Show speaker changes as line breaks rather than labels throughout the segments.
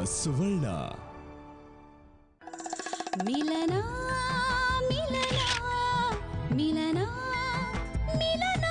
ಸುವರ್ಣ
ಮಿಲನ ಮಿಲನ ಮಿಲನ ಮಿಲನ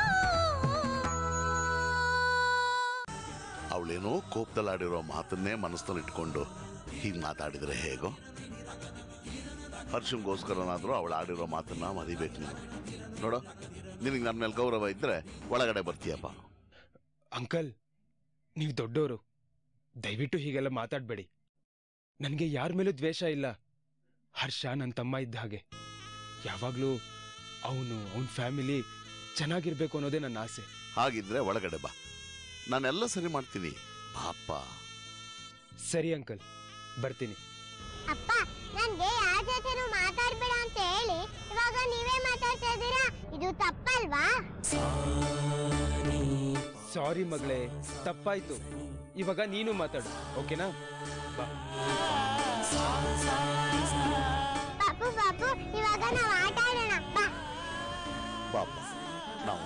ಅವಳೇನೋ ಕೋಪದಲ್ಲಾಡಿರೋ ಮಾತನ್ನೇ ಮನಸ್ಸಲ್ಲಿ ಇಟ್ಕೊಂಡು ಹೀಗೆ ಮಾತಾಡಿದ್ರೆ ಹೇಗೋ ಹರ್ಷಂಗೋಸ್ಕರನಾದ್ರೂ ಅವಳು ಆಡಿರೋ ಮಾತನ್ನ ಮರಿಬೇಕು ನೀನು ನೋಡು ನಿನಗೆ ನನ್ನ ಮೇಲೆ ಗೌರವ ಇದ್ರೆ ಒಳಗಡೆ ಬರ್ತೀಯಪ್ಪ
ಅಂಕಲ್ ನೀವು ದೊಡ್ಡವರು ದಯವಿಟ್ಟು ಹೀಗೆಲ್ಲ ಮಾತಾಡಬೇಡಿ ನನಗೆ ಯಾರ ಮೇಲೂ ದ್ವೇಷ ಇಲ್ಲ ಹರ್ಷ ನನ್ನ ತಮ್ಮ ಇದ್ದ ಹಾಗೆ ಯಾವಾಗಲೂ ಅವನು ಅವನ ಫ್ಯಾಮಿಲಿ ಚೆನ್ನಾಗಿರ್ಬೇಕು ಅನ್ನೋದೇ ನನ್ನ ಆಸೆ
ಹಾಗಿದ್ರೆ ಒಳಗಡೆ ಬಾ ನಾನೆಲ್ಲ ಸರಿ ಮಾಡ್ತೀನಿ ಪಾಪ
ಸರಿ ಅಂಕಲ್ ಬರ್ತೀನಿ
ಅಪ್ಪ ನನ್ಗೆ ಯಾರ ಜೊತೆನೂ ಮಾತಾಡ್ಬೇಡ ಅಂತ ಹೇಳಿ ಇವಾಗ ನೀವೇ ಮಾತಾಡ್ತಾ ಇದ್ದೀರಾ ಇದು ತಪ್ಪಲ್ವಾ
ಸಾರಿ ಮಗಳೇ ತಪ್ಪಾಯ್ತು ಇವಾಗ ನೀನು ಮಾತಾಡು ಓಕೆನಾ ಬಾ
ಪಾಪು ಪಾಪು ಇವಾಗ ನಾವು ಆಟ ಆಡೋಣ ಬಾ
ಪಾಪ ನಾವು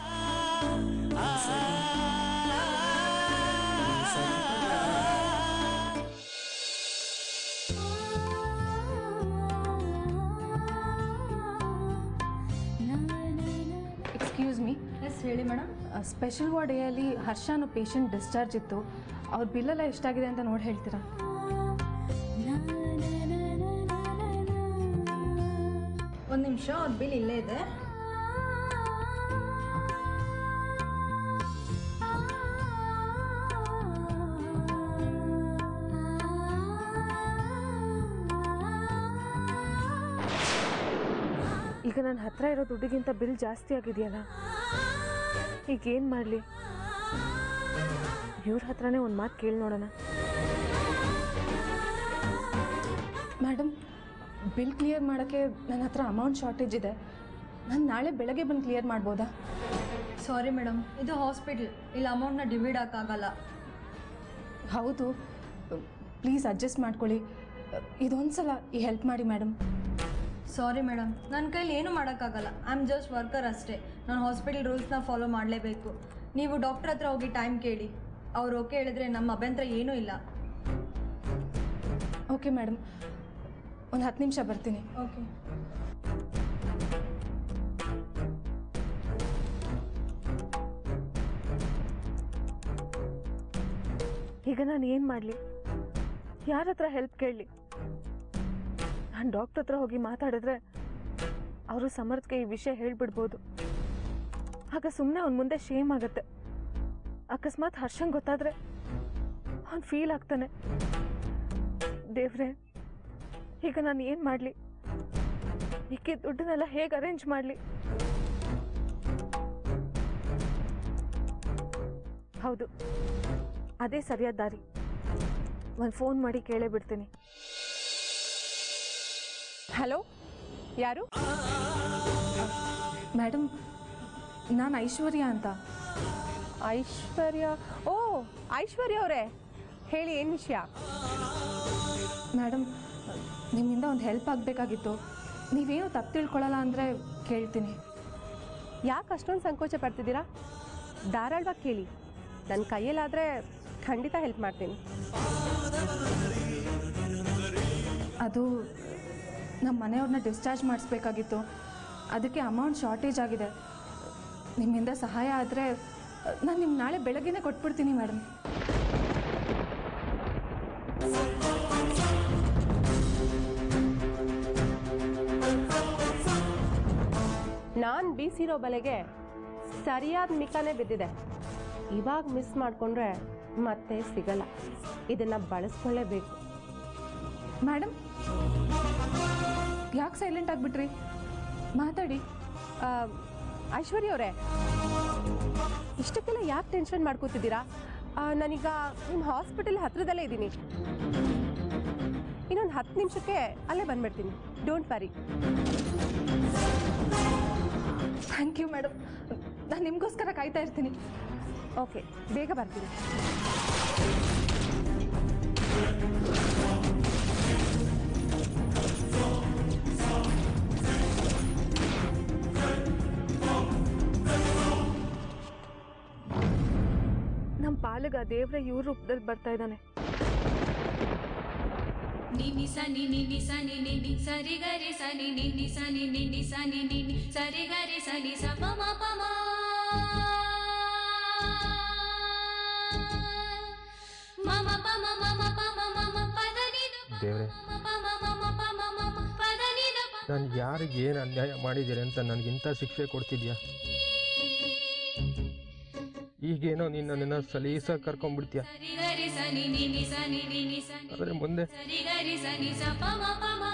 ಎಕ್ಸ್ಕ್ಯೂಸ್ ಮೀ
ಎಸ್ ಹೇಳಿ ಮೇಡಮ್
ಸ್ಪೆಷಲ್ ವಾರ್ಡ್ ಎಲ್ಲಿ ಹರ್ಷ ಅನ್ನೋ ಪೇಷಂಟ್ ಡಿಸ್ಚಾರ್ಜ್ ಇತ್ತು ಅವ್ರ ಬಿಲ್ಲೆಲ್ಲ ಎಷ್ಟಾಗಿದೆ ಅಂತ ನೋಡಿ ಹೇಳ್ತೀರಾ
ಒಂದು ನಿಮಿಷ ಅವ್ರ ಬಿಲ್ ಇಲ್ಲೇ ಇದೆ
ಈಗ ನನ್ನ ಹತ್ರ ಇರೋ ದುಡ್ಡಿಗಿಂತ ಬಿಲ್ ಜಾಸ್ತಿ ಆಗಿದೆಯಲ್ಲ ಈಗ ಏನು ಮಾಡಲಿ ಇವ್ರ ಹತ್ರನೇ ಒಂದು ಮಾತು ಕೇಳಿ ನೋಡೋಣ ಮೇಡಮ್ ಬಿಲ್ ಕ್ಲಿಯರ್ ಮಾಡೋಕ್ಕೆ ನನ್ನ ಹತ್ರ ಅಮೌಂಟ್ ಶಾರ್ಟೇಜ್ ಇದೆ ನಾನು ನಾಳೆ ಬೆಳಗ್ಗೆ ಬಂದು ಕ್ಲಿಯರ್ ಮಾಡ್ಬೋದಾ
ಸಾರಿ ಮೇಡಮ್ ಇದು ಹಾಸ್ಪಿಟಲ್ ಇಲ್ಲಿ ಅಮೌಂಟ್ನ ಡಿವೈಡ್ ಹಾಕಾಗಲ್ಲ
ಹೌದು ಪ್ಲೀಸ್ ಅಡ್ಜಸ್ಟ್ ಮಾಡ್ಕೊಳ್ಳಿ ಇದೊಂದು ಸಲ ಈ ಹೆಲ್ಪ್ ಮಾಡಿ ಮೇಡಮ್
ಸಾರಿ ಮೇಡಮ್ ನನ್ನ ಕೈಲಿ ಏನೂ ಮಾಡೋಕ್ಕಾಗಲ್ಲ ಐ ಆಮ್ ಜಸ್ಟ್ ವರ್ಕರ್ ಅಷ್ಟೇ ನಾನು ಹಾಸ್ಪಿಟಲ್ ರೂಲ್ಸ್ನ ಫಾಲೋ ಮಾಡಲೇಬೇಕು ನೀವು ಡಾಕ್ಟರ್ ಹತ್ರ ಹೋಗಿ ಟೈಮ್ ಕೇಳಿ ಅವ್ರು ಓಕೆ ಹೇಳಿದ್ರೆ ನಮ್ಮ ಅಭ್ಯಂತರ ಏನೂ ಇಲ್ಲ
ಓಕೆ ಮೇಡಮ್ ಒಂದು ಹತ್ತು ನಿಮಿಷ ಬರ್ತೀನಿ
ಓಕೆ
ಈಗ ನಾನು ಏನು ಮಾಡಲಿ ಯಾರ ಹತ್ರ ಹೆಲ್ಪ್ ಕೇಳಲಿ ನಾನು ಡಾಕ್ಟರ್ ಹತ್ರ ಹೋಗಿ ಮಾತಾಡಿದ್ರೆ ಅವರು ಸಮರ್ಥ್ಗೆ ಈ ವಿಷಯ ಹೇಳ್ಬಿಡ್ಬೋದು ಆಗ ಸುಮ್ಮನೆ ಅವ್ನ ಮುಂದೆ ಶೇಮ್ ಆಗುತ್ತೆ ಅಕಸ್ಮಾತ್ ಹರ್ಷಂಗ್ ಗೊತ್ತಾದ್ರೆ ಅವ್ನು ಫೀಲ್ ಆಗ್ತಾನೆ ದೇವ್ರೆ ಈಗ ನಾನು ಏನು ಮಾಡಲಿ ಈಕೆ ದುಡ್ಡನ್ನೆಲ್ಲ ಹೇಗೆ ಅರೇಂಜ್ ಮಾಡಲಿ ಹೌದು ಅದೇ ಸರಿಯಾದ ದಾರಿ ಒಂದು ಫೋನ್ ಮಾಡಿ ಕೇಳೇ ಬಿಡ್ತೀನಿ
ಹಲೋ ಯಾರು
ಮೇಡಮ್ ನಾನು ಐಶ್ವರ್ಯ ಅಂತ
ಐಶ್ವರ್ಯ ಓ ಐಶ್ವರ್ಯ ಅವರೇ ಹೇಳಿ ಏನು ವಿಷಯ
ಮೇಡಮ್ ನಿಮ್ಮಿಂದ ಒಂದು ಹೆಲ್ಪ್ ಆಗಬೇಕಾಗಿತ್ತು ನೀವೇನು ತಪ್ಪು ತಿಳ್ಕೊಳ್ಳಲ್ಲ ಅಂದರೆ ಕೇಳ್ತೀನಿ
ಯಾಕೆ ಅಷ್ಟೊಂದು ಸಂಕೋಚ ಪಡ್ತಿದ್ದೀರಾ ಧಾರಾಳವಾಗಿ ಕೇಳಿ ನನ್ನ ಕೈಯಲ್ಲಾದರೆ ಖಂಡಿತ ಹೆಲ್ಪ್ ಮಾಡ್ತೀನಿ
ಅದು ನಮ್ಮ ಮನೆಯವ್ರನ್ನ ಡಿಸ್ಚಾರ್ಜ್ ಮಾಡಿಸ್ಬೇಕಾಗಿತ್ತು ಅದಕ್ಕೆ ಅಮೌಂಟ್ ಶಾರ್ಟೇಜ್ ಆಗಿದೆ ನಿಮ್ಮಿಂದ ಸಹಾಯ ಆದರೆ ನಾನು ನಿಮ್ಮ ನಾಳೆ ಬೆಳಗ್ಗೆನೇ ಕೊಟ್ಬಿಡ್ತೀನಿ ಮೇಡಮ್
ನಾನು ಬೀಸಿರೋ ಬಲೆಗೆ ಸರಿಯಾದ ಮಿಕಾನೇ ಬಿದ್ದಿದೆ ಇವಾಗ ಮಿಸ್ ಮಾಡಿಕೊಂಡ್ರೆ ಮತ್ತೆ ಸಿಗಲ್ಲ ಇದನ್ನು ಬಳಸ್ಕೊಳ್ಳೇಬೇಕು
ಮೇಡಮ್ ಯಾಕೆ ಸೈಲೆಂಟ್ ಆಗಿಬಿಟ್ರಿ ಮಾತಾಡಿ
ಆ, ಐಶ್ವರ್ಯ ಅವರೇ ಇಷ್ಟಕ್ಕೆಲ್ಲ ಯಾಕೆ ಟೆನ್ಷನ್ ಮಾಡ್ಕೋತಿದ್ದೀರಾ ಆ, ನಾನೀಗ ನಿಮ್ಮ ಹಾಸ್ಪಿಟಲ್ ಹತ್ರದಲ್ಲೇ ಇದ್ದೀನಿ ಇನ್ನೊಂದು ಹತ್ತು ನಿಮಿಷಕ್ಕೆ ಅಲ್ಲೇ ಬಂದ್ಬಿಡ್ತೀನಿ don't worry
thank you madam ನಾನು ನಿಮಗೋಸ್ಕರ ಕಾಯ್ತಾ ಇರ್ತೀನಿ
ಓಕೆ ಬೇಗ ಬರ್ತೀನಿ
ನಮ್ಮ ಪಾಲಿಗೆ ಆ ದೇವ್ರ ಇವ್ರ ರೂಪದಲ್ಲಿ ಬರ್ತಾ ಇದ್ದಾನೆ
ನಿನಿ ಸ ನಿ ನಿ ನಿ ಸ ನಿ ನಿ ನಿ ಸರಿ ಗರಿ ಸ ನಿ ನಿ ನಿ ಸ ನಿ ನಿ ನಿ ಸ ನಿ ನಿ ನಿ ಸರಿ ಗರಿ ಸ ನಿ ಸ ಪ ಮ ಪ ಮ ಮ ಮ ಪ ಮ ಮ ಮ ಪ ಮ ಮ ಮ ಪ ದ ನಿ ದ ಪ
ದೇವ್ರೆ
ಮ ಪ ಮ ಮ ಮ ಪ ಮ ಮ ಮ ಪ ದ ನಿ ದ ಪ
ನಾನು ಯಾರಿಗೆ ಏನು ಅನ್ಯಾಯ ಮಾಡಿದ್ದೀರಿ ಅಂತ ನನಗಿಂತ ಶಿಕ್ಷೆ ಕೊಡ್ತಿದ್ಯಾ ಈಗೇನೋ ನೀನು ನನ್ನನ್ನು ಸಲೀಸಾಗಿ ಕರ್ಕೊಂಡ್ಬಿಡ್ತೀಯ
ಸರಿ ಗರಿ ಸ ನಿ ನಿ ನಿ ಸ ನಿ ನಿ ನಿ ಸ ನಿ
ಆದರೆ ಮುಂದೆ
ಸರಿ ಗರಿ ಸ ನಿ ಸ ಪ ಮ ಪ ಮ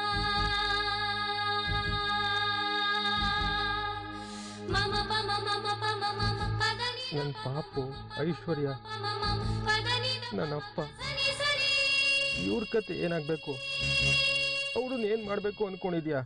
ಮ ಮ ಪ ಮ ಮ ಮ ಪ ಮ ಮ ಮ ಪ ದ ನಿ ದ
ನನ್ನ ಪಾಪು ಐಶ್ವರ್ಯ
ಪ ಮ ಮ ಮ ಪ ದ ನಿ ದ
ನನ್ನ ಅಪ್ಪ
ಸ ನಿ ಸ ನಿ
ಇವ್ರ ಕತೆ ಏನಾಗಬೇಕು ಅವ್ರನ್ನ ಏನು ಮಾಡಬೇಕು ಅಂದ್ಕೊಂಡಿದ್ಯಾ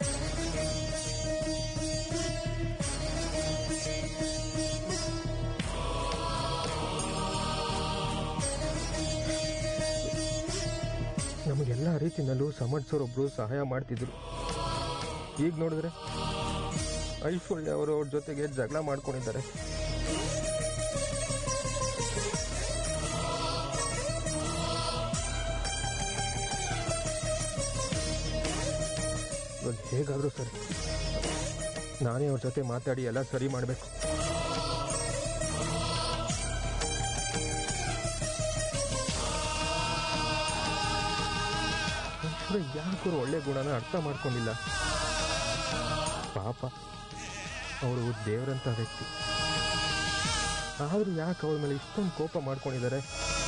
ನಮಗೆಲ್ಲ ರೀತಿನಲ್ಲೂ ಸಮರ್ಥರೊಬ್ರು ಸಹಾಯ ಮಾಡ್ತಿದ್ರು ಈಗ ನೋಡಿದ್ರೆ ಐಶ್ವರ್ಯ ಅವರು ಅವ್ರ ಜೊತೆಗೆ ಜಗಳ ಮಾಡ್ಕೊಂಡಿದ್ದಾರೆ ಇವಾಗ ಹೇಗಾದರೂ ಸರಿ ನಾನೇ ಅವ್ರ ಜೊತೆ ಮಾತಾಡಿ ಎಲ್ಲ ಸರಿ ಮಾಡಬೇಕು ಯಾಕವ್ರು ಒಳ್ಳೆ ಗುಣನ ಅರ್ಥ ಮಾಡ್ಕೊಂಡಿಲ್ಲ ಪಾಪ ಅವರು ದೇವರಂತ ವ್ಯಕ್ತಿ ಆದರೂ ಯಾಕೆ ಅವಳ ಮೇಲೆ ಇಷ್ಟೊಂದು ಕೋಪ ಮಾಡ್ಕೊಂಡಿದ್ದಾರೆ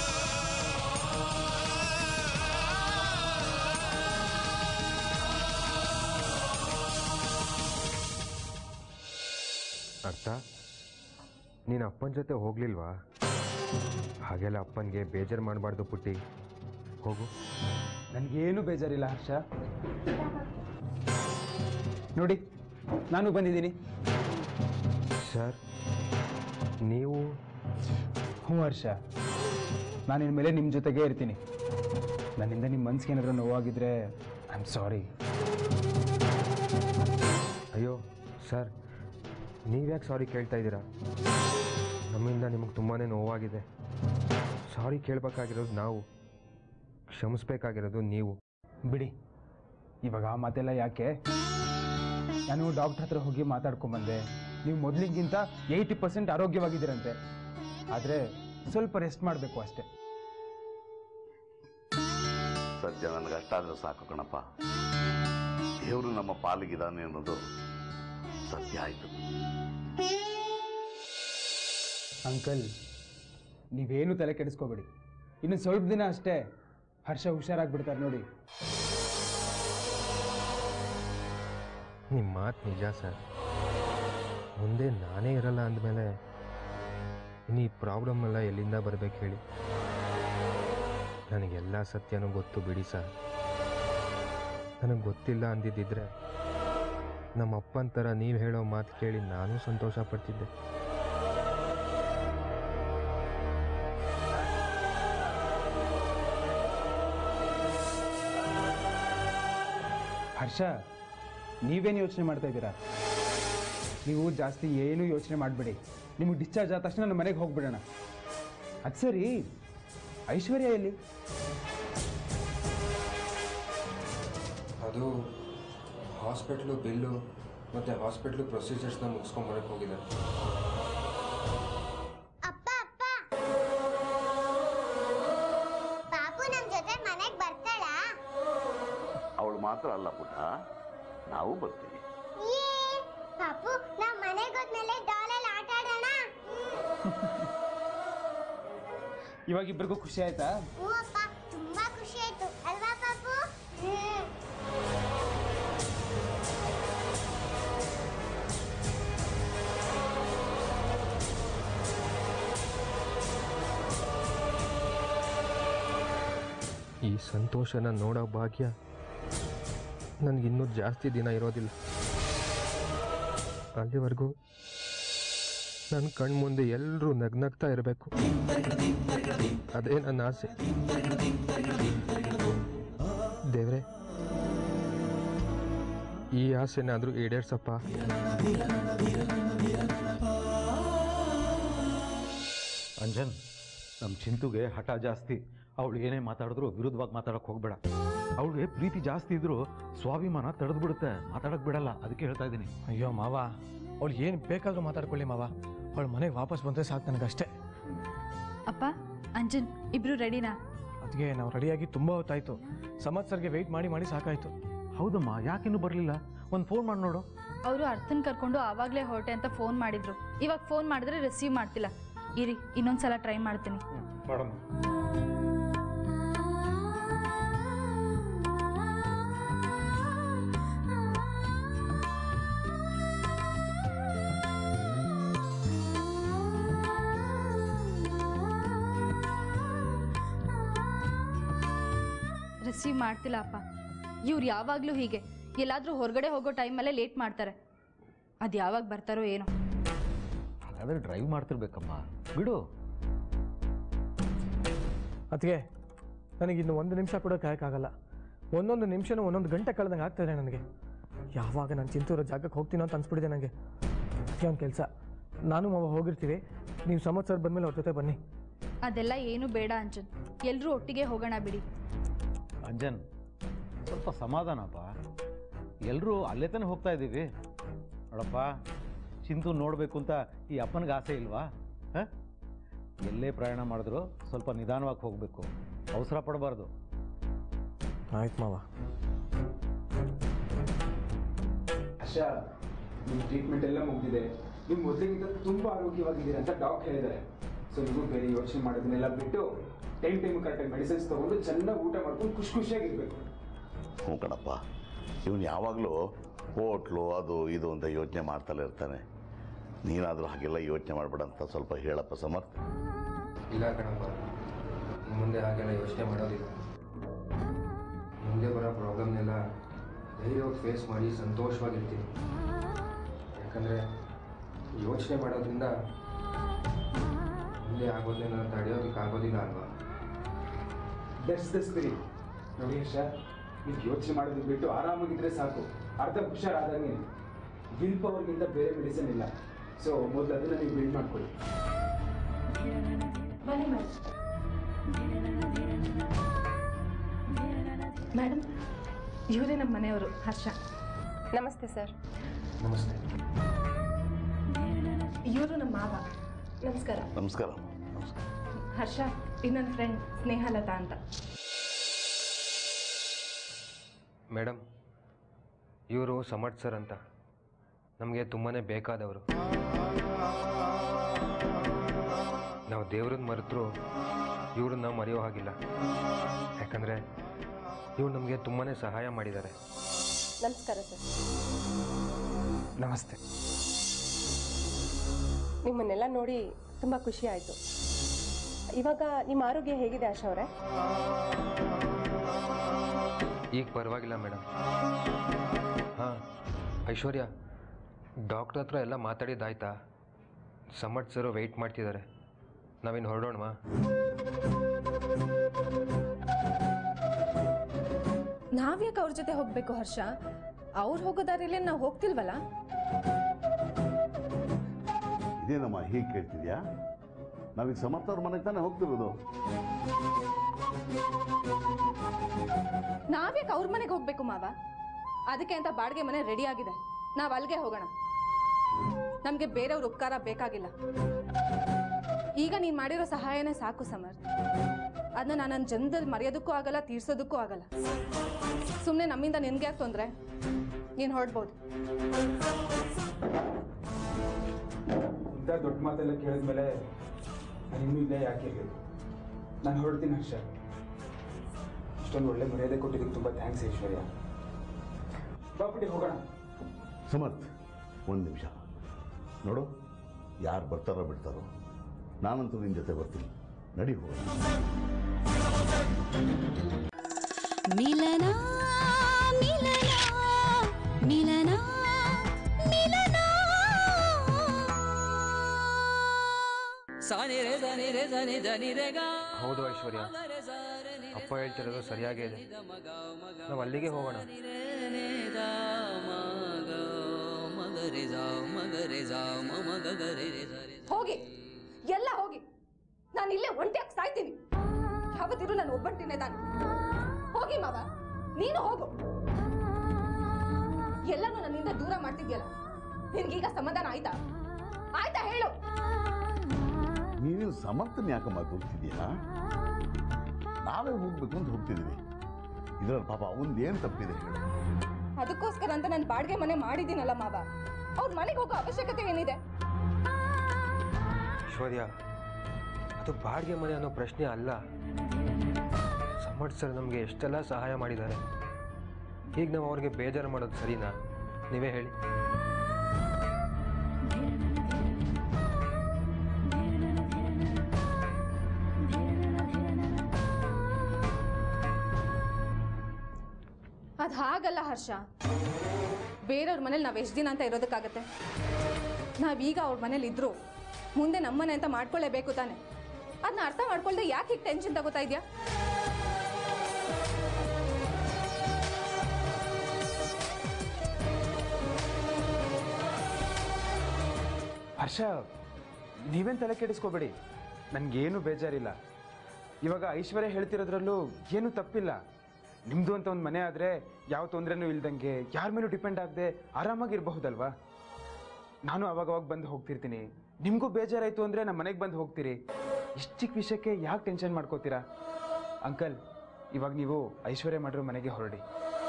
ಅರ್ಥ ನೀನು ಅಪ್ಪನ ಜೊತೆ ಹೋಗ್ಲಿಲ್ವಾ ಹಾಗೆಲ್ಲ ಅಪ್ಪನಿಗೆ ಬೇಜಾರು ಮಾಡಬಾರ್ದು ಪುಟ್ಟಿ ಹೋಗು
ನನಗೇನು ಬೇಜಾರಿಲ್ಲ ಹರ್ಷ ನೋಡಿ ನಾನು ಬಂದಿದ್ದೀನಿ
ಸರ್ ನೀವು
ಹ್ಞೂ ಹರ್ಷ ನಾನು ಇನ್ಮೇಲೆ ನಿಮ್ಮ ಜೊತೆಗೇ ಇರ್ತೀನಿ ನನ್ನಿಂದ ನಿಮ್ಮ ಮನ್ಸಿಗೆ ಏನಾದರೂ ನೋವಾಗಿದ್ರೆ ಐ ಆಮ್ ಸಾರಿ
ಅಯ್ಯೋ ಸರ್ ನೀವ್ಯಾಕೆ ಸಾರಿ ಕೇಳ್ತಾ ಇದ್ದೀರಾ ನಮ್ಮಿಂದ ನಿಮಗೆ ತುಂಬಾ ನೋವಾಗಿದೆ ಸಾರಿ ಕೇಳಬೇಕಾಗಿರೋದು ನಾವು ಕ್ಷಮಿಸ್ಬೇಕಾಗಿರೋದು ನೀವು
ಬಿಡಿ ಇವಾಗ ಆ ಮಾತೆಲ್ಲ ಯಾಕೆ ನಾನು ಡಾಕ್ಟ್ರ್ ಹತ್ರ ಹೋಗಿ ಮಾತಾಡ್ಕೊಂಬಂದೆ ನೀವು ಮೊದಲಿಗಿಂತ ಏಯ್ಟಿ ಪರ್ಸೆಂಟ್ ಆರೋಗ್ಯವಾಗಿದ್ದೀರಂತೆ ಆದರೆ ಸ್ವಲ್ಪ ರೆಸ್ಟ್ ಮಾಡಬೇಕು ಅಷ್ಟೇ
ಸದ್ಯ ನನಗೆ ಅಷ್ಟಾದ್ರೆ ಸಾಕು ಕಣಪ್ಪ ದೇವರು ನಮ್ಮ ಪಾಲಿಗಿದ್ದಾನೆ ಅನ್ನೋದು ಸತ್ಯ ಆಯಿತು
ಅಂಕಲ್ ನೀವೇನು ತಲೆ ಕೆಡಿಸ್ಕೋಬೇಡಿ ಇನ್ನು ಸ್ವಲ್ಪ ದಿನ ಅಷ್ಟೇ ಹರ್ಷ ಹುಷಾರಾಗ್ಬಿಡ್ತಾರೆ ನೋಡಿ
ನಿಮ್ಮ ಮಾತು ನಿಜ ಸರ್ ಮುಂದೆ ನಾನೇ ಇರಲ್ಲ ಅಂದಮೇಲೆ ಇನ್ನು ಈ ಪ್ರಾಬ್ಲಮ್ ಎಲ್ಲ ಎಲ್ಲಿಂದ ಬರಬೇಕು ಹೇಳಿ ನನಗೆಲ್ಲ ಸತ್ಯನೂ ಗೊತ್ತು ಬಿಡಿ ಸರ್ ನನಗೆ ಗೊತ್ತಿಲ್ಲ ಅಂದಿದ್ದಿದ್ರೆ ನಮ್ಮ ಅಪ್ಪನ ಥರ ನೀವು ಹೇಳೋ ಮಾತು ಕೇಳಿ ನಾನು ಸಂತೋಷ ಪಡ್ತಿದ್ದೆ
ಹರ್ಷ ನೀವೇನು ಯೋಚನೆ ಮಾಡ್ತಾ ಇದ್ದೀರಾ ನೀವು ಜಾಸ್ತಿ ಏನು ಯೋಚನೆ ಮಾಡಬೇಡಿ ನಿಮಗೆ ಡಿಸ್ಚಾರ್ಜ್ ಆದ ತಕ್ಷಣ ನಮ್ಮ ಮನೆಗೆ ಹೋಗ್ಬಿಡೋಣ ಅದು ಸರಿ ಐಶ್ವರ್ಯ ಎಲ್ಲಿ
ಅದು ಹಾಸ್ಪಿಟ್ಲು ಬಿಲ್ಲು ಮತ್ತು ಹಾಸ್ಪಿಟ್ಲು ಪ್ರೊಸೀಜರ್ಸ್ನ ಮುಗಿಸ್ಕೊಂಬರಕ್ಕೆ ಹೋಗಿದ್ದಾರೆ
ಅಪ್ಪ ಅಪ್ಪ ಪಾಪು ನಮ್ ಜೊತೆ ಮನೆಗ್ ಬರ್ತಾಳಾ
ಅವಳು ಮಾತ್ರ ಅಲ್ಲ ಪುಟ್ಟ ನಾವು ಬರ್ತೀವಿ
ಏ ಪಾಪು ನಾವ್ ಮನೆಗ್ ಹೋದ್ಮೇಲೆ ಡಾಲಲ್ಲಿ ಆಟ ಆಡೋಣ
ಇವಾಗ ಇಬ್ಬರಿಗೂ ಖುಷಿ ಆಯ್ತಾ
ಹ್ಞೂ ಅಪ್ಪ ತುಂಬಾ ಖುಷಿ ಆಯ್ತು ಅಲ್ವಾ ಪಾಪು ಹ್ಮ್
ಈ ಸಂತೋಷನ ನೋಡೋ ಭಾಗ್ಯ ನನಗಿನ್ನೂ ಜಾಸ್ತಿ ದಿನ ಇರೋದಿಲ್ಲ ಅಲ್ಲಿವರೆಗೂ ನನ್ನ ಕಣ್ಮುಂದೆ ಎಲ್ಲರೂ ನಗ್ನಗ್ತಾ ಇರಬೇಕು ಅದೇ ನನ್ನ ಆಸೆ ದೇವ್ರೆ ಈ ಆಸೆನಾದರೂ ಈಡೇರ್ಸಪ್ಪ
ಅಂಜನ್ ನಮ್ಮ ಚಿಂತುಗೆ ಹಠ ಜಾಸ್ತಿ ಅವಳು ಏನೇ ಮಾತಾಡಿದ್ರು ವಿರುದ್ಧವಾಗಿ ಮಾತಾಡೋಕೆ ಹೋಗ್ಬೇಡ ಅವಳಿಗೆ ಪ್ರೀತಿ ಜಾಸ್ತಿ ಇದ್ರು ಸ್ವಾಭಿಮಾನ ತಡೆದು ಬಿಡುತ್ತೆ ಮಾತಾಡಕ್ ಬಿಡಲ್ಲ ಅದಕ್ಕೆ ಹೇಳ್ತಾ ಇದ್ದೀನಿ
ಅಯ್ಯೋ ಮಾವ ಅವಳು ಏನು ಬೇಕಾದರೂ ಮಾತಾಡ್ಕೊಳ್ಳಿ ಮಾವ ಅವಳು ಮನೆಗೆ ವಾಪಸ್ ಬಂದರೆ ಸಾಕು ನನಗಷ್ಟೇ
ಅಪ್ಪ ಅಂಜನ್ ಇಬ್ರು ರೆಡಿನಾ
ಅದಕ್ಕೆ ನಾವು ರೆಡಿಯಾಗಿ ತುಂಬ ಹೊತ್ತಾಯಿತು ಸಮತ್ ಸರ್ಗೆ ವೆಯ್ಟ್ ಮಾಡಿ ಮಾಡಿ ಸಾಕಾಯಿತು
ಹೌದಮ್ಮ ಯಾಕಿನ್ನೂ ಬರಲಿಲ್ಲ ಒಂದು ಫೋನ್ ಮಾಡಿ ನೋಡು
ಅವರು ಅರ್ಥನ್ ಕರ್ಕೊಂಡು ಆವಾಗಲೇ ಹೊರಟೆ ಅಂತ ಫೋನ್ ಮಾಡಿದ್ರು ಇವಾಗ ಫೋನ್ ಮಾಡಿದ್ರೆ ರಿಸೀವ್ ಮಾಡ್ತಿಲ್ಲ ಇರಿ ಇನ್ನೊಂದ್ಸಲ ಟ್ರೈ ಮಾಡ್ತೀನಿ
ಮಾಡೋಣ
ರಿಸೀವ್ ಮಾಡ್ತಿಲ್ಲ ಅಪ್ಪ ಇವ್ರು ಯಾವಾಗಲೂ ಹೀಗೆ ಎಲ್ಲಾದರೂ ಹೊರಗಡೆ ಹೋಗೋ ಟೈಮಲ್ಲೇ ಲೇಟ್ ಮಾಡ್ತಾರೆ ಅದು ಯಾವಾಗ ಬರ್ತಾರೋ ಏನೋ
ಹಾಗಾದ್ರೆ ಡ್ರೈವ್ ಮಾಡ್ತಿರ್ಬೇಕಮ್ಮ ಬಿಡು
ಅದಕ್ಕೆ ನನಗೆ ಇನ್ನು ಒಂದು ನಿಮಿಷ ಕೂಡ ಕಾಯಕ್ಕಾಗಲ್ಲ ಒಂದೊಂದು ನಿಮಿಷನೂ ಒಂದೊಂದು ಗಂಟೆ ಕಳೆದಂಗೆ ಆಗ್ತಾಯಿದೆ ನನಗೆ ಯಾವಾಗ ನಾನು ಚಿಂತೂರೋ ಜಾಗಕ್ಕೆ ಹೋಗ್ತೀನೋ ಅಂತ ಅನ್ಸ್ಬಿಟ್ಟಿದೆ ನನಗೆ ಅದಕ್ಕೆ ಒಂದು ಕೆಲಸ ನಾನು ಮಾವ ಹೋಗಿರ್ತೀವಿ ನೀವು ಸಮತ್ ಸರ್ ಬಂದಮೇಲೆ ಅವ್ರ ಜೊತೆ ಬನ್ನಿ
ಅದೆಲ್ಲ ಏನು ಬೇಡ ಅಂಜನ್ ಎಲ್ಲರೂ ಒಟ್ಟಿಗೆ ಹೋಗೋಣ ಬಿಡಿ
ಅಂಜನ್ ಸ್ವಲ್ಪ ಸಮಾಧಾನಪ್ಪ ಎಲ್ಲರೂ ಅಲ್ಲೇ ತಾನೇ ಹೋಗ್ತಾ ಇದ್ದೀವಿ ನೋಡಪ್ಪ ಚಿಂತು ನೋಡಬೇಕು ಅಂತ ಈ ಅಪ್ಪನಿಗೆ ಆಸೆ ಇಲ್ವಾ ಹಾಂ ಎಲ್ಲೇ ಪ್ರಯಾಣ ಮಾಡಿದ್ರು ಸ್ವಲ್ಪ ನಿಧಾನವಾಗಿ ಹೋಗಬೇಕು ಅವಸರ ಪಡಬಾರ್ದು
ಆಯ್ತು ಮಾವ
ಆಶಾ ನಿಮ್ಮ ಟ್ರೀಟ್ಮೆಂಟ್ ಎಲ್ಲ ಮುಗಿದಿದೆ ನೀವು ಮೊದಲಿಗಿಂತ ತುಂಬ ಆರೋಗ್ಯವಾಗಿದ್ದೀರಿ ಅಂತ ಡಾಕ್ಟರ್ ಹೇಳಿದ್ದಾರೆ ಸೊ ನೀವು ಬೇರೆ ಯೋಚನೆ ಮಾಡೋದನ್ನೆಲ್ಲ ಬಿಟ್ಟು ಟೈಮ್ ಟೈಮ್ ಕರೆಕ್ಟಾಗಿ ಮೆಡಿಸಿನ್ಸ್ ತೊಗೊಂಡು ಚೆನ್ನಾಗಿ ಊಟ ಮಾಡ್ಕೊಂಡು ಖುಷಿ ಖುಷಿಯಾಗಿರ್ಬೇಕು
ಹ್ಞೂ ಕಣಪ್ಪ ಇವನು ಯಾವಾಗಲೂ ಹೋಟ್ಲು ಅದು ಇದು ಅಂತ ಯೋಚನೆ ಮಾಡ್ತಲೇ ಇರ್ತಾನೆ ನೀನಾದರೂ ಹಾಗೆಲ್ಲ ಯೋಚನೆ ಮಾಡಬೇಡ ಅಂತ ಸ್ವಲ್ಪ ಹೇಳಪ್ಪ ಸಮರ್ಥ
ಇಲ್ಲ ಕಣಪ್ಪ ಮುಂದೆ ಹಾಗೆಲ್ಲ ಯೋಚನೆ ಮಾಡೋದಿಲ್ಲ ಮುಂದೆ ಬರೋ ಪ್ರಾಬ್ಲಮ್ನೆಲ್ಲ ಧೈರ್ಯವಾಗಿ ಫೇಸ್ ಮಾಡಿ ಸಂತೋಷವಾಗಿರ್ತೀನಿ ಯಾಕಂದರೆ ಯೋಚನೆ ಮಾಡೋದ್ರಿಂದ ಮುಂದೆ ಆಗೋದನ್ನ ತಡೆಯೋದಕ್ಕೆ ಆಗೋದಿಲ್ಲ ಅಲ್ವಾ
ದಟ್ಸ್ ದ ಸ್ಪಿರಿಟ್ ನೋಡಿ ಯಶ ನೀವು ಯೋಚನೆ ಮಾಡೋದು ಬಿಟ್ಟು ಆರಾಮಾಗಿದ್ರೆ ಸಾಕು ಅರ್ಧ ಹುಷಾರಾದಂಗೆ ವಿಲ್ ಪವರ್ಗಿಂತ ಬೇರೆ ಮೆಡಿಸಿನ್ ಇಲ್ಲ ಸೊ ಮೊದಲು ಅದನ್ನ ನೀವು ಬಿಲ್ಡ್ ಮಾಡ್ಕೊಳ್ಳಿ
ಮೇಡಮ್ ಇವರೇ ನಮ್ಮ ಮನೆಯವರು ಹರ್ಷ
ನಮಸ್ತೆ ಸರ್
ನಮಸ್ತೆ
ಇವರು ನಮ್ಮ ಮಾವ ನಮಸ್ಕಾರ
ನಮಸ್ಕಾರ ನಮಸ್ಕಾರ
ಹರ್ಷ ಇನ್ನೊಂದು ಫ್ರೆಂಡ್ ಸ್ನೇಹಲತಾ ಅಂತ
ಮೇಡಮ್ ಇವರು ಸಮರ್ಥ್ ಸರ್ ಅಂತ ನಮಗೆ ತುಂಬಾ ಬೇಕಾದವರು ನಾವು ದೇವ್ರನ್ನ ಮರೆತರೂ ಇವ್ರನ್ನ ಮರೆಯೋ ಹಾಗಿಲ್ಲ ಯಾಕಂದರೆ ಇವ್ರು ನಮಗೆ ತುಂಬಾ ಸಹಾಯ ಮಾಡಿದ್ದಾರೆ
ನಮಸ್ಕಾರ ಸರ್
ನಮಸ್ತೆ
ನಿಮ್ಮನ್ನೆಲ್ಲ ನೋಡಿ ತುಂಬ ಖುಷಿ ಆಯಿತು ಇವಾಗ ನಿಮ್ಮ ಆರೋಗ್ಯ ಹೇಗಿದೆ ಆಶಾ ಅವರೇ
ಈಗ ಪರವಾಗಿಲ್ಲ ಮೇಡಮ್ ಹಾಂ ಐಶ್ವರ್ಯ ಡಾಕ್ಟ್ರ್ ಹತ್ರ ಎಲ್ಲ ಮಾತಾಡಿದ್ದಾಯ್ತಾ ಸಮರ್ಥ್ ಸರು ವೆಯ್ಟ್ ಮಾಡ್ತಿದ್ದಾರೆ ನಾವಿನ್ನು ಹೊರಡೋಣವಾ
ನಾವ್ಯಾಕೆ ಅವ್ರ ಜೊತೆ ಹೋಗಬೇಕು ಹರ್ಷ ಅವ್ರು ಹೋಗೋ ದಾರಿಲೇ ನಾವು ಹೋಗ್ತಿಲ್ವಲ್ಲ
ಇದೇನಮ್ಮ ಹೀಗೆ ಕೇಳ್ತಿದ್ಯಾ ನಾವೀಗ ಸಮರ್ಥ ಅವ್ರ ಮನೆಗೆ ತಾನೇ ಹೋಗ್ತಿರೋದು
ನಾವ್ಯಾಕೆ ಅವ್ರ ಮನೆಗೆ ಹೋಗ್ಬೇಕು ಮಾವ ಅದಕ್ಕೆ ಅಂತ ಬಾಡಿಗೆ ಮನೆ ರೆಡಿ ಆಗಿದೆ ನಾವು ಅಲ್ಲಿಗೆ ಹೋಗೋಣ ನಮಗೆ ಬೇರೆಯವ್ರ ಉಪಕಾರ ಬೇಕಾಗಿಲ್ಲ ಈಗ ನೀನು ಮಾಡಿರೋ ಸಹಾಯನೇ ಸಾಕು ಸಮರ್ಥ್ ಅದನ್ನ ನಾನು ನನ್ನ ಜನ್ಮದಲ್ಲಿ ಮರೆಯೋದಕ್ಕೂ ಆಗಲ್ಲ ತೀರ್ಸೋದಕ್ಕೂ ಆಗಲ್ಲ ಸುಮ್ಮನೆ ನಮ್ಮಿಂದ ನಿನ್ಗೆ ಯಾಕೆ ತೊಂದರೆ ನೀನು ಹೊರಡ್ಬೋದು
ಇಂಥ ದೊಡ್ಡ ಮಾತೆಲ್ಲ ಕೇಳಿದ್ಮೇಲೆ ನಾನು ಇನ್ನೂ ಇಲ್ಲೇ ಯಾಕೆ ಇರಬೇಕು ನಾನು ಹೊರಡ್ತೀನಿ ಹರ್ಷ ಇಷ್ಟೊಂದು ಒಳ್ಳೆ ಮರ್ಯಾದೆ ಕೊಟ್ಟಿದ್ದಕ್ಕೆ ತುಂಬ ಥ್ಯಾಂಕ್ಸ್ ಐಶ್ವರ್ಯ ಬಾಪುಟಿ ಹೋಗೋಣ
ಸಮರ್ಥ ಒಂದು ನಿಮಿಷ ನೋಡು ಯಾರು ಬರ್ತಾರೋ ಬಿಡ್ತಾರೋ ನಾನಂತೂ ನಿನ್ನ ಜೊತೆ ಬರ್ತೀನಿ ನಡಿ ಹೋಗೋಣ
ಮಿಲನ ಮಿಲನ ಮಿಲನ ಮಿಲನ
ಹೌದು ಐಶ್ವರ್ಯ ಅಪ್ಪ ಹೇಳ್ತಿರೋದು ಸರಿಯಾಗೇ ಇದೆ ನಾವು ಅಲ್ಲಿಗೆ ಹೋಗೋಣ
ಹೋಗಿ ಎಲ್ಲ ಹೋಗಿ ನಾನು ಇಲ್ಲೇ ಒಂಟಿಯಾಗಿ ಸಾಯ್ತೀನಿ ಯಾವತ್ತಿರು ನಾನು ಒಬ್ಬಂಟಿನೇ ತಾನೆ ಹೋಗಿ ಮಾವ ನೀನು ಹೋಗು ಎಲ್ಲನೂ ನನ್ನಿಂದ ದೂರ ಮಾಡ್ತಿದ್ಯಲ್ಲ ನಿನ್ಗೀಗ ಸಮಾಧಾನ ಆಯ್ತಾ ಆಯ್ತಾ ಹೇಳು
ನೀನು ಸಮರ್ಥನೆ ಯಾಕಮ್ಮ ತೋರಿಸ್ತಿದ್ಯಾ ನಾವೇ ಹೋಗ್ಬೇಕು ಅಂತ ಹೋಗ್ತಿದ್ದೀವಿ ಇದ್ರಲ್ಲಿ ಪಾಪ ಅವನ್ದೇನು ತಪ್ಪಿದೆ ಹೇಳು
ಅದಕ್ಕೋಸ್ಕರ ಅಂತ ನಾನು ಬಾಡಿಗೆ ಮನೆ ಮಾಡಿದ್ದೀನಲ್ಲ ಮಾವ ಅವ್ರ ಮನೆಗೆ ಹೋಗೋ ಅವಶ್ಯಕತೆ ಏನಿದೆ
ಐಶ್ವರ್ಯ ಅದು ಬಾಡಿಗೆ ಮನೆ ಅನ್ನೋ ಪ್ರಶ್ನೆ ಅಲ್ಲ ಸಮರ್ಥ್ ಸರ್ ನಮಗೆ ಎಷ್ಟೆಲ್ಲ ಸಹಾಯ ಮಾಡಿದ್ದಾರೆ ಈಗ ನಾವು ಅವ್ರಿಗೆ ಬೇಜಾರು ಮಾಡೋದು ಸರಿನಾ ನೀವೇ ಹೇಳಿ
ಅದು ಹಾಗಲ್ಲ ಹರ್ಷ ಬೇರೆಯವ್ರ ಮನೇಲಿ ನಾವು ಎಷ್ಟು ದಿನ ಅಂತ ಇರೋದಕ್ಕಾಗತ್ತೆ ನಾವೀಗ ಅವ್ರ ಮನೇಲಿ ಇದ್ರು ಮುಂದೆ ನಮ್ಮನೆ ಅಂತ ಮಾಡ್ಕೊಳ್ಳೇಬೇಕು ತಾನೆ ಅದನ್ನ ಅರ್ಥ ಮಾಡ್ಕೊಳ್ದೆ ಯಾಕೆ ಹೀಗೆ ಟೆನ್ಷನ್ ತಗೋತಾ ಇದೆಯಾ
ಹರ್ಷ ನೀವೇನು ತಲೆ ಕೆಡಿಸ್ಕೋಬೇಡಿ ನನಗೇನು ಬೇಜಾರಿಲ್ಲ ಇವಾಗ ಐಶ್ವರ್ಯ ಹೇಳ್ತಿರೋದ್ರಲ್ಲೂ ಏನೂ ತಪ್ಪಿಲ್ಲ ನಿಮ್ಮದು ಅಂತ ಒಂದು ಮನೆ ಆದರೆ ಯಾವ ತೊಂದರೆನೂ ಇಲ್ದಂಗೆ ಯಾರ ಮೇಲೂ ಡಿಪೆಂಡ್ ಆಗದೆ ಆರಾಮಾಗಿರಬಹುದಲ್ವಾ ನಾನು ಅವಾಗವಾಗ ಬಂದು ಹೋಗ್ತಿರ್ತೀನಿ ನಿಮಗೂ ಬೇಜಾರಾಯಿತು ಅಂದರೆ ನಮ್ಮ ಮನೆಗೆ ಬಂದು ಹೋಗ್ತೀರಿ ಇಷ್ಟು ಚಿಕ್ಕ ವಿಷಯಕ್ಕೆ ಯಾಕೆ ಟೆನ್ಷನ್ ಮಾಡ್ಕೋತೀರಾ ಅಂಕಲ್ ಇವಾಗ ನೀವು ಐಶ್ವರ್ಯ ಮಾಡಿರೋ ಮನೆಗೆ ಹೊರಡಿ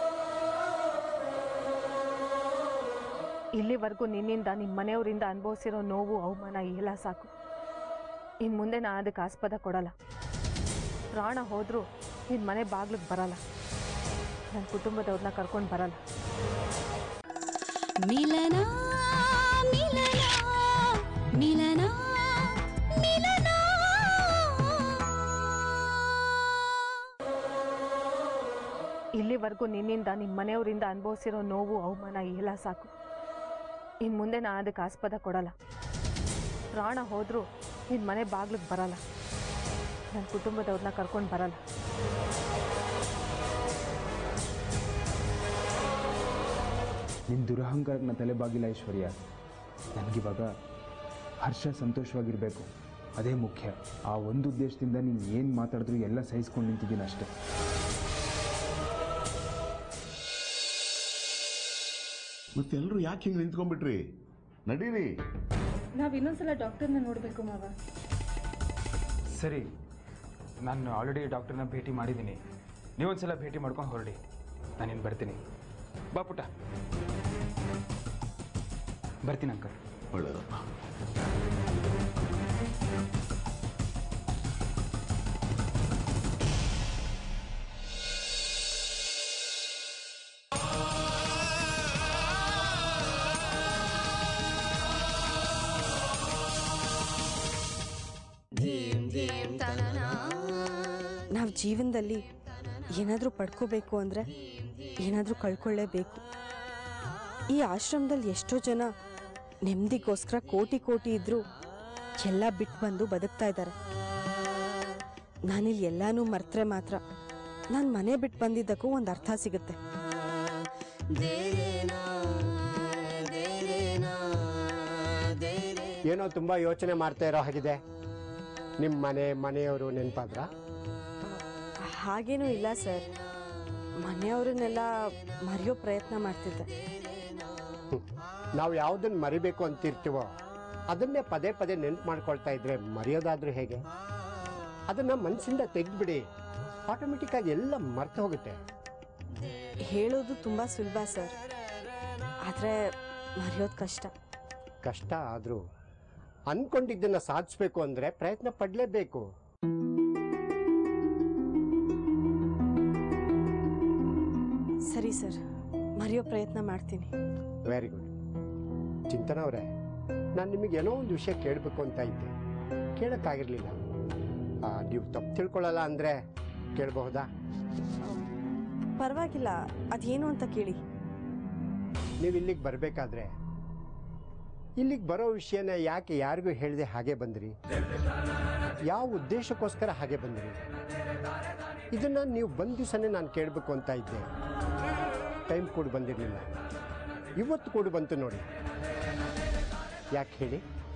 ಇಲ್ಲಿವರೆಗೂ ನಿನ್ನಿಂದ ನಿಮ್ಮ ಮನೆಯವರಿಂದ ಅನುಭವಿಸಿರೋ ನೋವು ಅವಮಾನ ಎಲ್ಲ ಸಾಕು ಇನ್ನು ಮುಂದೆ ನಾನು ಅದಕ್ಕೆ ಆಸ್ಪದ ಕೊಡಲ್ಲ ಪ್ರಾಣ ಹೋದರೂ ನಿನ್ನ ಮನೆ ಬಾಗ್ಲಿಗೆ ಬರಲ್ಲ ನನ್ನ ಕುಟುಂಬದವ್ರನ್ನ ಕರ್ಕೊಂಡು ಬರಲ್ಲ
ಮಿಲನ ಮಿಲನ ಮಿಲನ ಮಿಲನ
ಇಲ್ಲಿವರೆಗೂ ನಿನ್ನಿಂದ ನಿಮ್ಮ ಮನೆಯವರಿಂದ ಅನುಭವಿಸಿರೋ ನೋವು ಅವಮಾನ ಎಲ್ಲ ಸಾಕು ಇನ್ನು ಮುಂದೆ ನಾನು ಅದಕ್ಕೆ ಆಸ್ಪದ ಕೊಡಲ್ಲ ಪ್ರಾಣ ಹೋದರೂ ನಿನ್ನ ಮನೆ ಬಾಗ್ಲಿಗೆ ಬರಲ್ಲ ನನ್ನ ಕುಟುಂಬದವ್ರನ್ನ ಕರ್ಕೊಂಡು ಬರಲ್ಲ
ನಿನ್ನ ದುರಹಂಕಾರಕ್ಕೆ ನಾನು ತಲೆ ಬಾಗಿಲ್ಲ ಐಶ್ವರ್ಯ ನನಗಿವಾಗ ಹರ್ಷ ಸಂತೋಷವಾಗಿರಬೇಕು ಅದೇ ಮುಖ್ಯ ಆ ಒಂದು ಉದ್ದೇಶದಿಂದ ನೀನು ಏನು ಮಾತಾಡಿದ್ರು ಎಲ್ಲ ಸಹಿಸ್ಕೊಂಡು ನಿಂತಿದ್ದೀನಿ ಅಷ್ಟೇ
ಮತ್ತೆಲ್ಲರೂ ಯಾಕೆ ಹಿಂಗೆ ನಿಂತ್ಕೊಂಡ್ಬಿಟ್ರಿ ನಡೀರಿ
ನಾವು ಇನ್ನೊಂದ್ಸಲ ಡಾಕ್ಟರ್ನ ನೋಡಬೇಕು ಮಾವ
ಸರಿ ನಾನು ಆಲ್ರೆಡಿ ಡಾಕ್ಟರ್ನ ಭೇಟಿ ಮಾಡಿದ್ದೀನಿ ನೀವೊಂದ್ಸಲ ಭೇಟಿ ಮಾಡ್ಕೊಂಡು ಹೊರಡಿ ನಾನಿನ್ನು ಬರ್ತೀನಿ ಬಾ ಪುಟ್ಟ ಬರ್ತೀನಿ ಅಂಕಲ್
ಒಳ್ಳೆಯದಪ್ಪ
ನಾವು ಜೀವನದಲ್ಲಿ ಏನಾದರೂ ಪಡ್ಕೋಬೇಕು ಅಂದರೆ ಏನಾದರೂ ಕಳ್ಕೊಳ್ಳೇಬೇಕು ಈ ಆಶ್ರಮದಲ್ಲಿ ಎಷ್ಟೋ ಜನ ನೆಮ್ಮದಿಗೋಸ್ಕರ ಕೋಟಿ ಕೋಟಿ ಇದ್ದರೂ ಎಲ್ಲ ಬಿಟ್ಟು ಬಂದು ಬದುಕ್ತಾ ಇದ್ದಾರೆ ನಾನಿಲ್ಲಿ ಎಲ್ಲನೂ ಮರ್ತರೆ ಮಾತ್ರ ನಾನು ಮನೆ ಬಿಟ್ಟು ಬಂದಿದ್ದಕ್ಕೂ ಒಂದು ಅರ್ಥ ಸಿಗುತ್ತೆ
ಏನೋ ತುಂಬ ಯೋಚನೆ ಮಾಡ್ತಾ ಇರೋ ಹಾಗಿದೆ ನಿಮ್ಮ ಮನೆ ಮನೆಯವರು ನೆನಪಾದ್ರ
ಹಾಗೇನೂ ಇಲ್ಲ ಸರ್ ಮನೆಯವ್ರನ್ನೆಲ್ಲ ಮರೆಯೋ ಪ್ರಯತ್ನ ಮಾಡ್ತಿದ್ದೆ
ನಾವು ಯಾವುದನ್ನು ಮರಿಬೇಕು ಅಂತಿರ್ತೀವೋ ಅದನ್ನೇ ಪದೇ ಪದೇ ನೆನ್ಪು ಮಾಡ್ಕೊಳ್ತಾ ಇದ್ರೆ ಮರೆಯೋದಾದ್ರೂ ಹೇಗೆ ಅದನ್ನು ಮನಸ್ಸಿಂದ ತೆಗೆದ್ಬಿಡಿ ಆಟೋಮೆಟಿಕ್ಕಾಗಿ ಎಲ್ಲ ಮರ್ತು ಹೋಗುತ್ತೆ
ಹೇಳೋದು ತುಂಬ ಸುಲಭ ಸರ್ ಆದರೆ ಮರೆಯೋದು ಕಷ್ಟ
ಕಷ್ಟ ಆದರೂ ಅನ್ಕೊಂಡಿದ್ದನ್ನು ಸಾಧಿಸ್ಬೇಕು ಅಂದರೆ ಪ್ರಯತ್ನ ಪಡಲೇಬೇಕು
ಸರಿ ಸರ್ ಮರೆಯೋ ಪ್ರಯತ್ನ ಮಾಡ್ತೀನಿ
ವೆರಿ ಗುಡ್ ಚಿಂತನ ಅವರೇ ನಾನು ನಿಮಗೆ ಏನೋ ಒಂದು ವಿಷಯ ಕೇಳಬೇಕು ಅಂತ ಇದ್ದೆ ಕೇಳೋಕ್ಕಾಗಿರಲಿಲ್ಲ ನೀವು ತಪ್ಪು ತಿಳ್ಕೊಳ್ಳಲ್ಲ ಅಂದರೆ ಕೇಳಬಹುದಾ
ಪರವಾಗಿಲ್ಲ ಅದೇನು ಅಂತ ಕೇಳಿ
ನೀವು ಇಲ್ಲಿಗೆ ಬರಬೇಕಾದ್ರೆ ಇಲ್ಲಿಗೆ ಬರೋ ವಿಷಯನ ಯಾಕೆ ಯಾರಿಗೂ ಹೇಳದೆ ಹಾಗೆ ಬಂದ್ರಿ ಯಾವ ಉದ್ದೇಶಕ್ಕೋಸ್ಕರ ಹಾಗೆ ಬಂದ್ರಿ ಇದನ್ನು ನೀವು ಬಂದ ದಿವಸನೇ ನಾನು ಕೇಳಬೇಕು ಅಂತ ಇದ್ದೆ ಟೈಮ್ ಕೂಡ ಬಂದಿರಲಿಲ್ಲ ಇವತ್ತು ಕೂಡ ಬಂತು ನೋಡಿ ಯಾಕೆ ಹೇಳಿ